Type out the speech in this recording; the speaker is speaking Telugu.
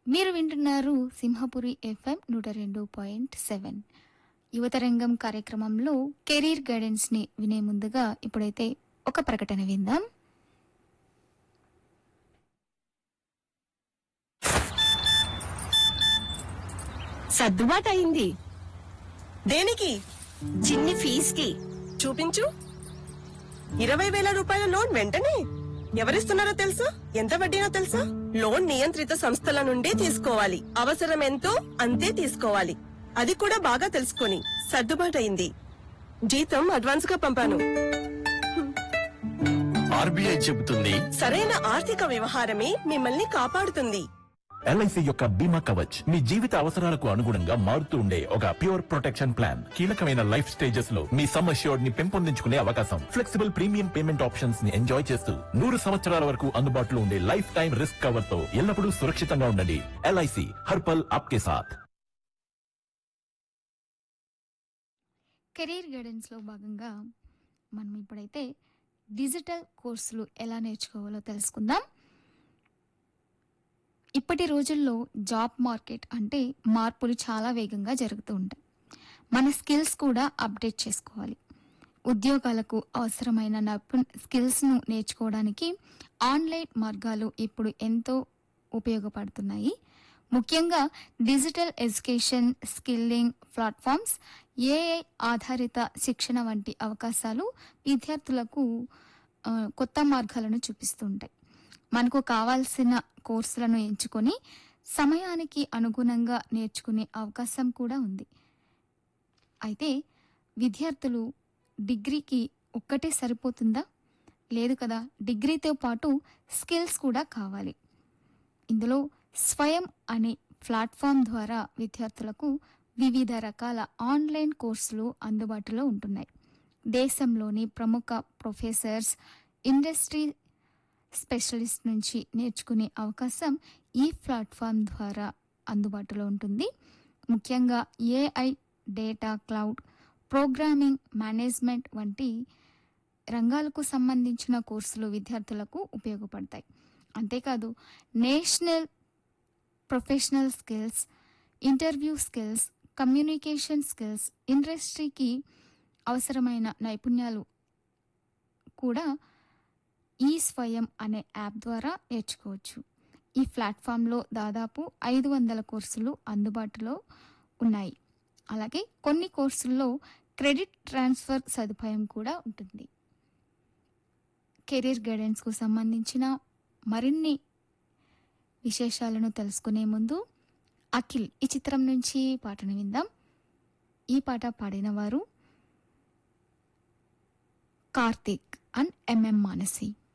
మీరు వింటున్నారు సింహపురి ఎఫ్ఎం నూట రెండు పాయింట్ సెవెన్ యువతరంగం కార్యక్రమంలో కెరీర్ గైడెన్స్ ని వినే ముందుగా ఇప్పుడైతే ఒక ప్రకటన విందాం సర్దుబాటు అయింది దేనికి చిన్ని ఫీజుకి చూపించు ఇరవై వేల రూపాయల లోన్ వెంటనే ఎవరిస్తున్నారో తెలుసా ఎంత వడ్డీనో తెలుసా లోన్ నియంత్రిత సంస్థల నుండి తీసుకోవాలి అవసరం ఎంతో అంతే తీసుకోవాలి అది కూడా బాగా తెలుసుకొని సర్దుబాటయింది జీతం అడ్వాన్స్ గా పంపాను ఆర్బీఐ చెబుతుంది సరైన ఆర్థిక వ్యవహారమే మిమ్మల్ని కాపాడుతుంది ఎల్ఐసి యొక్క బీమా కవచ్ మీ జీవిత అవసరాలకు అనుగుణంగా మారుతూ ఉండే ఒక ప్యూర్ ప్రొటెక్షన్ ప్లాన్ కీలకమైన లైఫ్ స్టేజెస్ లో మీ సమ్ అష్యూర్డ్ ని పెంపొందించుకునే అవకాశం ఫ్లెక్సిబుల్ ప్రీమియం పేమెంట్ ఆప్షన్స్ ని ఎంజాయ్ చేస్తూ నూరు సంవత్సరాల వరకు అందుబాటులో ఉండే లైఫ్ టైం రిస్క్ కవర్ తో ఎల్లప్పుడూ సురక్షితంగా ఉండండి ఎల్ఐసి హర్పల్ ఆప్కే సాథ్ కెరీర్ గైడెన్స్ లో భాగంగా మనం ఇప్పుడైతే డిజిటల్ కోర్సులు ఎలా నేర్చుకోవాలో తెలుసుకుందాం ఇప్పటి రోజుల్లో జాబ్ మార్కెట్ అంటే మార్పులు చాలా వేగంగా జరుగుతూ ఉంటాయి మన స్కిల్స్ కూడా అప్డేట్ చేసుకోవాలి ఉద్యోగాలకు అవసరమైన నైపుణ్ స్కిల్స్ను నేర్చుకోవడానికి ఆన్లైన్ మార్గాలు ఇప్పుడు ఎంతో ఉపయోగపడుతున్నాయి ముఖ్యంగా digital education skilling platforms AI ఆధారిత శిక్షణ వంటి అవకాశాలు విద్యార్థులకు ఆ, కొత్త మార్గాలను చూపిస్తుంటాయి మనకు కావాల్సిన కోర్సులను ఎంచుకొని సమయానికి అనుగుణంగా నేర్చుకునే అవకాశం కూడా ఉంది అయితే విద్యార్థులు డిగ్రీకి ఒక్కటే సరిపోతుందా లేదు కదా డిగ్రీతో పాటు స్కిల్స్ కూడా కావాలి ఇందులో స్వయం అనే ప్లాట్ఫామ్ ద్వారా విద్యార్థులకు వివిధ రకాల ఆన్లైన్ కోర్సులు అందుబాటులో ఉంటున్నాయి దేశంలోని ప్రముఖ ప్రొఫెసర్స్ ఇండస్ట్రీ స్పెషలిస్ట్ నుంచి నేర్చుకునే అవకాశం ఈ ప్లాట్ఫామ్ ద్వారా అందుబాటులో ఉంటుంది ముఖ్యంగా AI data cloud programming management వంటి రంగాలకు సంబంధించిన కోర్సులు విద్యార్థులకు ఉపయోగపడతాయి అంతేకాదు national professional skills interview skills communication skills ఇండస్ట్రీకి అవసరమైన నైపుణ్యాలు కూడా ఈ స్వయం అనే యాప్ ద్వారా నేర్చుకోవచ్చు ఈ ప్లాట్ఫామ్లో దాదాపు ఐదు వందల కోర్సులు అందుబాటులో ఉన్నాయి అలాగే కొన్ని కోర్సుల్లో క్రెడిట్ ట్రాన్స్ఫర్ సదుపాయం కూడా ఉంటుంది కెరీర్ గైడెన్స్కు సంబంధించిన మరిన్ని విశేషాలను తెలుసుకునే ముందు అఖిల్ ఈ చిత్రం నుంచి పాటను విందాం ఈ పాట పాడిన వారు కార్తీక్ అండ్ ఎంఎం మానసి